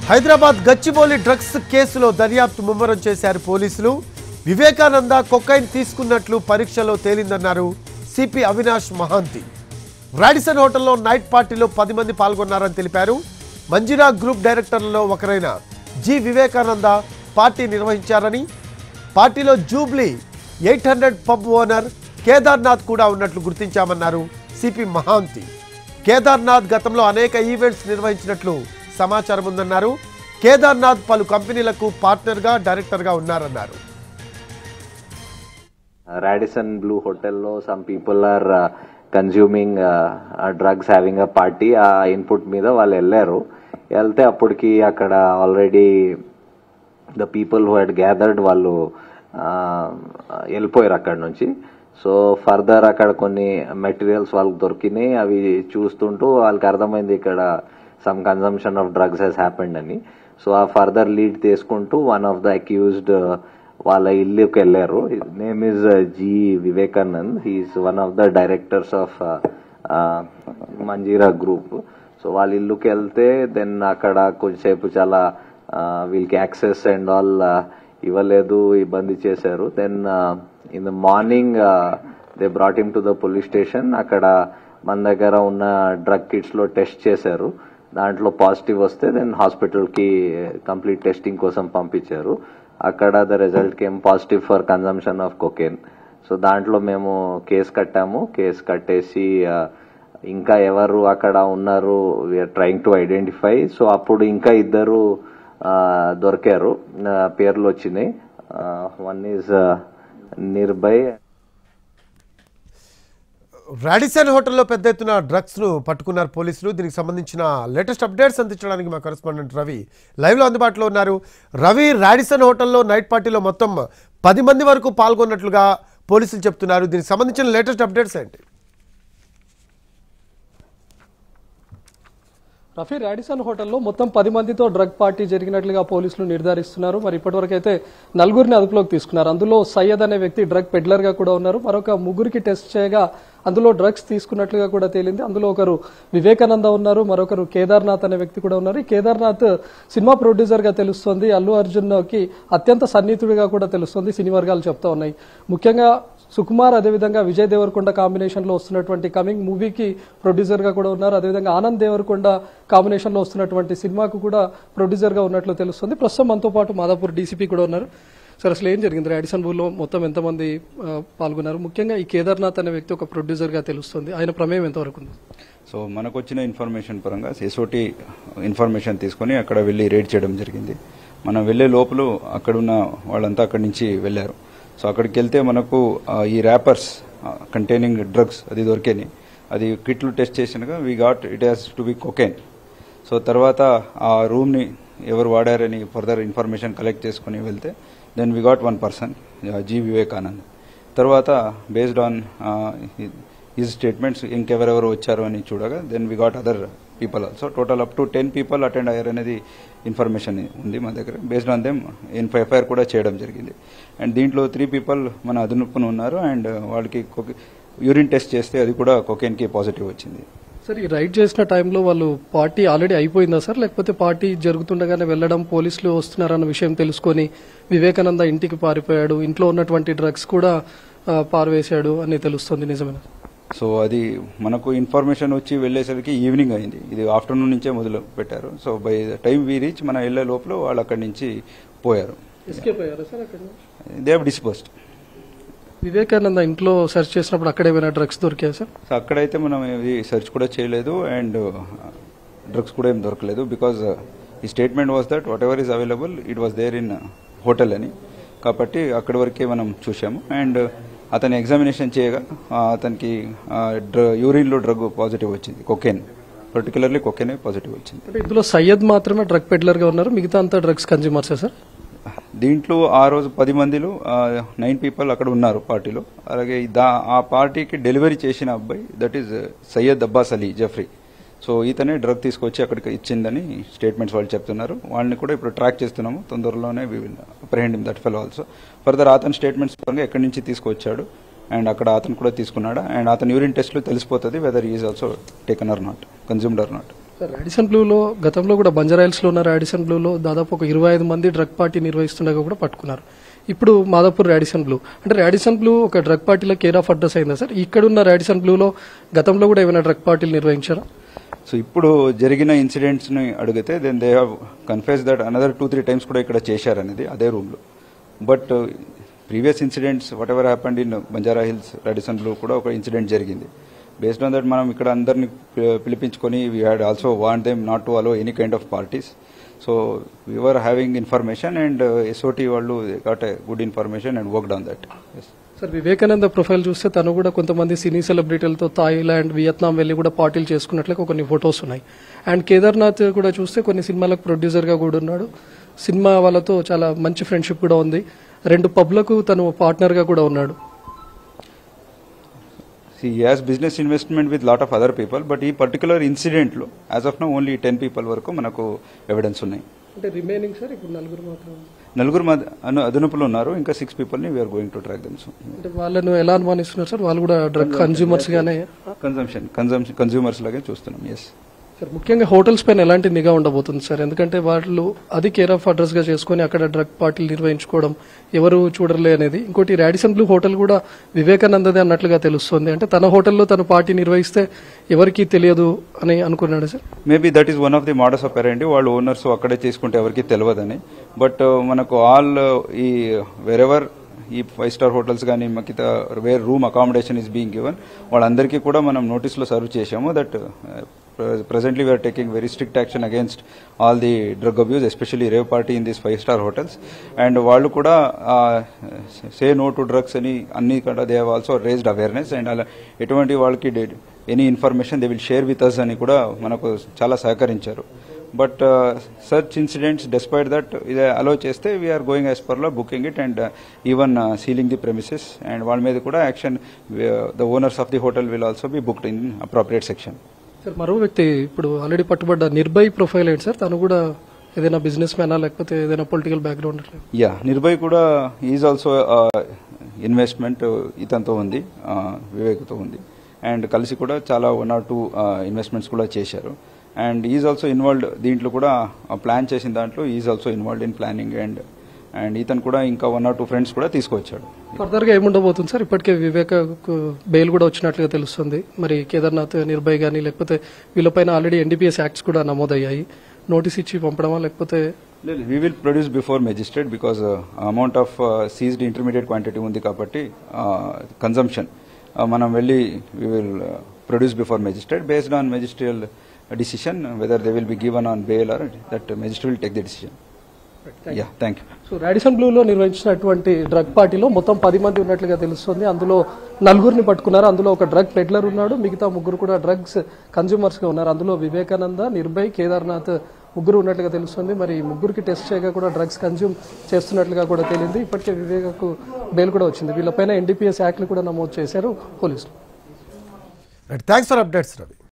Hyderabad Gachibowli drugs కేసులో దర్యాప్తు ముమ్మరం చేశారు పోలీసులు వివేకానంద కొకైన్ తీసుకున్నట్లు పరీక్షలో తేలిందన్నారు సిపి అవినాష్ మహాంతి రాడిసన్ హోటల్లో నైట్ పార్టీలో పది మంది పాల్గొన్నారని తెలిపారు మంజిరా గ్రూప్ డైరెక్టర్లలో ఒకరైన జి వివేకానంద పార్టీ నిర్వహించారని పార్టీలో Jubilee eight hundred pub owner Kedarnath కూడా ఉన్నట్లు గుర్తించామన్నారు సిపి మహాంతి కేదార్నాథ్ గతంలో అనేక ఈవెంట్స్ నిర్వహించినట్లు సమాచారం ఉందన్నారు కేదార్నాథ్ పలు కంపెనీలకు పార్ట్నర్గా డైరెక్టర్గా ఉన్నారన్నారు రాడిసన్ బ్లూ హోటల్లో some people are consuming drugs having a party ఆ ఇన్పుట్ మీద వాళ్ళు వెళ్ళారు వెళ్తే అప్పటికి అక్కడ already the people who had gathered వాళ్ళు ఆ, వెళ్ళిపోయారు అక్కడ నుంచి సో ఫర్దర్ అక్కడ కొన్ని మెటీరియల్స్ వాళ్ళకి దొరికినాయి అవి చూస్తుంటూ వాళ్ళకి అర్థమైంది ఇక్కడ some consumption of drugs has happened అని సో ఆ ఫర్దర్ లీడ్ తీసుకుంటూ వన్ ఆఫ్ ద అక్యూజ్డ్ వాళ్ళ ఇల్లుకి వెళ్ళారు name is G Vivekanand he is one of the directors of Manjira group so వాళ్ళ ఇల్లుకి వెళ్తే దెన్ అక్కడ కొంచెంసేపు చాలా ఆ, వీళ్ళకి యాక్సెస్ అండ్ ఆల్ ఇవ్వలేదు ఇబ్బంది చేశారు then in the morning they brought him to the police station అక్కడ మన దగ్గర ఉన్న డ్రగ్ కిట్స్ లో టెస్ట్ చేశారు దాంట్లో పాజిటివ్ వస్తే దెన్ హాస్పిటల్ కి కంప్లీట్ టెస్టింగ్ కోసం పంపించారు అక్కడ the result came positive for consumption of cocaine so దాంట్లో మేము కేసు కట్టాము కేసు కట్టేసి ఆ, ఇంకా ఎవరు అక్కడ ఉన్నారు we're trying to identify so అప్పుడు ఇంకా ఇద్దరు ఆ, దొరికారు ఆ, పేర్లు వచ్చినాయి వన్ ఈజ్ నిర్భయ్ రాడిసన్ హోటల్లో పెద్ద ఎత్తున డ్రగ్స్ ను పట్టుకున్నారు పోలీసులు దీనికి సంబంధించిన లేటెస్ట్ అప్డేట్స్ అందించడానికి మా కరెస్పాండెంట్ రవి లైవ్ లో అందుబాటులో ఉన్నారు రవి రాడిసన్ హోటల్లో నైట్ పార్టీలో మొత్తం పది మంది వరకు పాల్గొన్నట్లుగా పోలీసులు చెప్తున్నారు దీనికి సంబంధించిన లేటెస్ట్ అప్డేట్స్ ఏంటి రఫీ రాడిసన్ హోటల్లో మొత్తం పది మందితో డ్రగ్ పార్టీ జరిగినట్లుగా పోలీసులు నిర్ధారిస్తున్నారు మరి ఇప్పటివరకు అయితే నలుగురిని అదుపులోకి తీసుకున్నారు అందులో సయ్యద్ అనే వ్యక్తి డ్రగ్ పెడ్లర్ గా కూడా ఉన్నారు మరొక ముగ్గురికి టెస్ట్ చేయగా అందులో డ్రగ్స్ తీసుకున్నట్లుగా కూడా తేలింది అందులో ఒకరు వివేకానంద ఉన్నారు మరొకరు కేదార్నాథ్ అనే వ్యక్తి కూడా ఉన్నారు ఈ కేదార్నాథ్ సినిమా ప్రొడ్యూసర్ గా తెలుస్తోంది అల్లు అర్జున్ కి అత్యంత సన్నిహితుడిగా కూడా తెలుస్తోంది సినీ వర్గాలు చెప్తా ఉన్నాయి ముఖ్యంగా సుకుమార్ అదేవిధంగా విజయ్ దేవరకొండ కాంబినేషన్ లో వస్తున్నటువంటి కమింగ్ మూవీకి ప్రొడ్యూసర్ గా కూడా ఉన్నారు అదేవిధంగా ఆనంద్ దేవరకొండ కాంబినేషన్ లో వస్తున్నటువంటి సినిమాకు కూడా ప్రొడ్యూసర్ గా ఉన్నట్లు తెలుస్తుంది ప్రస్తుతం మనతో పాటు మాదాపూర్ డీసీపీ కూడా ఉన్నారు సార్ అసలు ఏం జరిగింది రాడిసన్ బూల్లో మొత్తం ఎంతమంది ఆ, పాల్గొన్నారు ముఖ్యంగా ఈ కేదార్నాథ్ అనే వ్యక్తి ఒక ప్రొడ్యూసర్ గా తెలుస్తుంది ఆయన ప్రమేయం ఎంతవరకు ఉంది సో మనకు వచ్చిన ఇన్ఫర్మేషన్ పరంగా ఎస్ఓటి ఇన్ఫర్మేషన్ తీసుకొని అక్కడ వెళ్ళి రేడ్ చేయడం జరిగింది మనం వెళ్లే లోపల అక్కడున్న వాళ్ళంతా అక్కడి నుంచి వెళ్ళారు సో అక్కడికి వెళ్తే మనకు ఆ, ఈ ర్యాపర్స్ కంటైనింగ్ డ్రగ్స్ అది దొరికేని అది కిట్లు టెస్ట్ చేసినాక we got it has to be cocaine so తర్వాత ఆ రూమ్ని ఎవరు వాడారని ఫర్దర్ ఇన్ఫర్మేషన్ కలెక్ట్ చేసుకుని వెళ్తే then we got one person G Vivekanand తర్వాత బేస్డ్ ఆన్ హిజ్ స్టేట్మెంట్స్ ఇంకెవరెవరు వచ్చారు అని చూడగా then we got other people also total up to ten people attend అయ్యారు అనేది ఇన్ఫర్మేషన్ ఉంది మా దగ్గర బేస్డ్ ఆన్ దెమ్ ఎఫ్ఐఆర్ కూడా చేయడం జరిగింది అండ్ దీంట్లో త్రీ పీపుల్ మన అదునుపున ఉన్నారు అండ్ వాళ్ళకి యూరిన్ టెస్ట్ చేస్తే అది కూడా కొకేన్కి పాజిటివ్ వచ్చింది సార్ ఈ రైడ్ చేసిన టైంలో వాళ్ళు పార్టీ ఆల్రెడీ అయిపోయిందా సార్ లేకపోతే పార్టీ జరుగుతుండగానే వెళ్ళడం పోలీసులు వస్తున్నారన్న విషయం తెలుసుకొని వివేకానంద ఇంటికి పారిపోయాడు ఇంట్లో ఉన్నటువంటి డ్రగ్స్ కూడా ఆ, పారవేశాడు అని తెలుస్తుంది నిజమేనా సో అది మనకు ఇన్ఫర్మేషన్ వచ్చి వెళ్ళేసరికి ఈవినింగ్ అయింది ఇది ఆఫ్టర్నూన్ నుంచే మొదలు పెట్టారు so by the time we reach మన వెళ్ళే లోపల వాళ్ళు అక్కడి నుంచి పోయారు ఎస్కేప్ అయ్యారా సార్ అక్కడ దే హావ్ డిస్పోస్డ్ వివేకానంద ఇంట్లో సెర్చ్ చేసినప్పుడు అక్కడ ఏమైనా డ్రగ్స్ దొరికాయా సార్ సో అక్కడైతే మనం ఇది సెర్చ్ కూడా చేయలేదు అండ్ డ్రగ్స్ కూడా ఏం దొరకలేదు బికాజ్ ఈ statement was that whatever is available it was there in hotel అని కాబట్టి అక్కడి వరకే మనం చూసాము అండ్ అతని ఎగ్జామినేషన్ చేయగా ఆ, అతనికి యూరిన్లో డ్రగ్ పాజిటివ్ వచ్చింది కొకెన్ పర్టికులర్లీ కొకెనే పాజిటివ్ వచ్చింది అంటే ఇందులో సయ్యద్ మాత్రమే డ్రగ్ పెడ్లర్ గా ఉన్నారు మిగతా అంతా డ్రగ్స్ కన్జ్యూమర్సే సార్ దీంట్లో ఆ రోజు పది మందిలో నైన్ పీపుల్ అక్కడ ఉన్నారు పార్టీలో అలాగే దా ఆ పార్టీకి డెలివరీ చేసిన అబ్బాయి that is Syed Abbas Ali Jafri so ఈతనే డ్రగ్ తీసుకొచ్చి అక్కడికి ఇచ్చిందని స్టేట్మెంట్స్ వాళ్ళు చెప్తున్నారు వాళ్ళని కూడా ఇప్పుడు ట్రాక్ చేస్తున్నాము తొందరలోనే we will apprehend that fellow also further అతని స్టేట్మెంట్స్ పరంగా ఎక్కడి నుంచి తీసుకొచ్చాడు అండ్ అక్కడ అతను కూడా తీసుకున్నాడా అండ్ అతని యూరిన్ టెస్ట్లో తెలిసిపోతుంది whether is also taken or not consumed or not sir Radisson బ్లూలో గతంలో కూడా బంజారాయిల్స్ లో ఉన్న రాడిసన్ బ్లూలో దాదాపు ఒక ఇరవై ఐదు మంది డ్రగ్ పార్టీ నిర్వహిస్తుండగా కూడా పట్టుకున్నారు ఇప్పుడు మాదాపూర్ రాడిసన్ బ్లూ అంటే రాడిసన్ బ్లూ ఒక డ్రగ్ పార్టీలో కేర్ ఆఫ్ అడ్రస్ అయిందా సార్ ఇక్కడున్న రాడిసన్ బ్లూలో గతంలో కూడా ఏమైనా డ్రగ్ పార్టీలు నిర్వహించారా సో ఇప్పుడు జరిగిన ఇన్సిడెంట్స్ ని అడిగితే then they have confess that another two three times కూడా ఇక్కడ చేశారనేది అదే రూమ్ లో but previous incidents whatever happened in Banjara Hills Radisson లో కూడా ఒక ఇన్సిడెంట్ జరిగింది బేస్డ్ ఆన్ దట్ మనం ఇక్కడ అందరిని పి- పిలిపించుకొని we had also want them not to allow any kind of parties so we're having information and SOT వాళ్ళు got a good information and work on that sir Vivekananda profile చూస్తే తను కూడా కొంతమంది సినీ సెలబ్రిటీలతో థాయిలాండ్ వియత్నాం వెళ్ళి కూడా పార్టీలు చేసుకున్నట్లుగా కొన్ని ఫొటోస్ ఉన్నాయి అండ్ కేదార్నాథ్ కూడా చూస్తే కొన్ని సినిమాలకు ప్రొడ్యూసర్ గా కూడా ఉన్నాడు సినిమా వాళ్ళతో చాలా మంచి ఫ్రెండ్షిప్ కూడా ఉంది రెండు పబ్లకు తను పార్ట్నర్ గా కూడా ఉన్నాడు he has business investment with lot of other people but ఈ పర్టికులర్ ఇన్సిడెంట్ లో as of now only ten people వరకు మనకు ఎవిడెన్స్ ఉన్నాయి అంటే రిమైనింగ్ సార్ ఇప్పుడు నలుగురు మాత్రం నలుగురు మధ్య- అను అదునుపులు ఉన్నారు ఇంకా సిక్స్ పీపుల్ ని we're going to track them అంటే వాళ్ళను ఎలా అనుమానిస్తున్నారు సార్ వాళ్ళు కూడా డ్రగ్ కన్జ్యూమర్స్ గానే కన్సంప్షన్ కన్సంప్షన్ కన్స్యూమర్స్ లాగే చూస్తున్నాం ఎస్ సార్ ముఖ్యంగా హోటల్స్ పైన ఎలాంటి నిఘా ఉండబోతుంది సార్ ఎందుకంటే వాళ్ళు అది కేర్ ఆఫ్ అడ్రస్ గా చేసుకుని అక్కడ డ్రగ్ పార్టీలు నిర్వహించుకోవడం ఎవరు చూడలే అనేది ఇంకోటి రాడిసన్ బ్లూ హోటల్ కూడా వివేకానందదే అన్నట్లుగా తెలుస్తుంది అంటే తన హోటల్లో తన పార్టీ నిర్వహిస్తే ఎవరికి తెలియదు అని అనుకున్నాడు sir maybe that is one of the models of అరేండి వాళ్ళు ఓనర్స్ అక్కడే చేసుకుంటే ఎవరికి తెలియదని బట్ మనకు ఆల్ ఈ వెరెవర్ ఈ ఫైవ్ స్టార్ హోటల్స్ కానీ మిగతా where room accommodation is being given వాళ్ళందరికీ కూడా మనం నోటీస్లో సర్వ్ చేశాము that presently we are taking very strict action against all the drug abuse especially rave party in these five star hotels and వాళ్ళు కూడా say no to drugs అని అన్ని కూడా they have also raised awareness and అలా ఎటువంటి వాళ్ళకి any information they will share with us అని కూడా మనకు చాలా సహకరించారు but search incidents despite that ఇది అలో చేస్తే we're going as per law booking it and even sealing the premises and వాళ్ళ మీద కూడా action the owners of the hotel will also be booked in appropriate section sir మరో వ్యక్తి ఇప్పుడు already పట్టుబడ్డ Nirbhay profile ఏంటి సార్ తను కూడా ఏదైనా బిజినెస్ మ్యానా లేకపోతే ఏదైనా పొలిటికల్ బ్యాక్గ్రౌండ్ అట్లా యా నిర్భయ్ కూడా ఈజ్ ఆల్సో ఇన్వెస్ట్మెంట్ ఇతనితో ఉంది వివేక్తో ఉంది అండ్ కలిసి కూడా చాలా వన్ ఆర్ టూ ఇన్వెస్ట్మెంట్స్ కూడా చేశారు అండ్ ఈజ్ ఆల్సో ఇన్వాల్వ్డ్ దీంట్లో కూడా ప్లాన్ చేసిన దాంట్లో is also involved in planning and and ఇతను కూడా ఇంకా వన్ ఆర్ టూ ఫ్రెండ్స్ కూడా తీసుకొచ్చాడు ఫర్దర్ గా ఏముండబోతుంది సార్ ఇప్పటికే వివేక్ బెయిల్ కూడా వచ్చినట్లుగా తెలుస్తుంది మరి కేదార్నాథ్ నిర్భయ్ గానీ లేకపోతే వీళ్ళపైన ఆల్రెడీ ఎన్డీపీఎస్ యాక్ట్స్ కూడా నమోదయ్యాయి నోటీస్ ఇచ్చి పంపడమా లేకపోతే we will produce before magistrate because amount of seized intermediate quantity ఉంది కాబట్టి కన్జంప్షన్ మనం వెళ్ళి we will produce before magistrate based on magisterial decision whether they will be given on bail or that magistrate will take the decision yeah thank you so Radisson బ్లూలో నిర్వహించినటువంటి drug పార్టీలో మొత్తం పది మంది ఉన్నట్లుగా తెలుస్తుంది అందులో నలుగురిని పట్టుకున్నారు అందులో ఒక డ్రగ్ పెడ్లర్ ఉన్నాడు మిగతా ముగ్గురు కూడా డ్రగ్స్ కన్జ్యూమర్స్ గా ఉన్నారు అందులో వివేకానంద నిర్భయ్ కేదార్నాథ్ ముగ్గురు ఉన్నట్లుగా తెలుస్తుంది మరి ఈ ముగ్గురికి టెస్ట్ చేయగా కూడా డ్రగ్స్ కన్జ్యూమ్ చేస్తున్నట్లుగా కూడా తేలింది ఇప్పటికే వివేకకు బెయిల్ కూడా వచ్చింది వీళ్ళపైన ఎన్డీపీఎస్ యాక్ట్లు కూడా నమోదు చేశారు పోలీసులు థ్యాంక్స్ ఫర్ అప్డేట్స్ రవి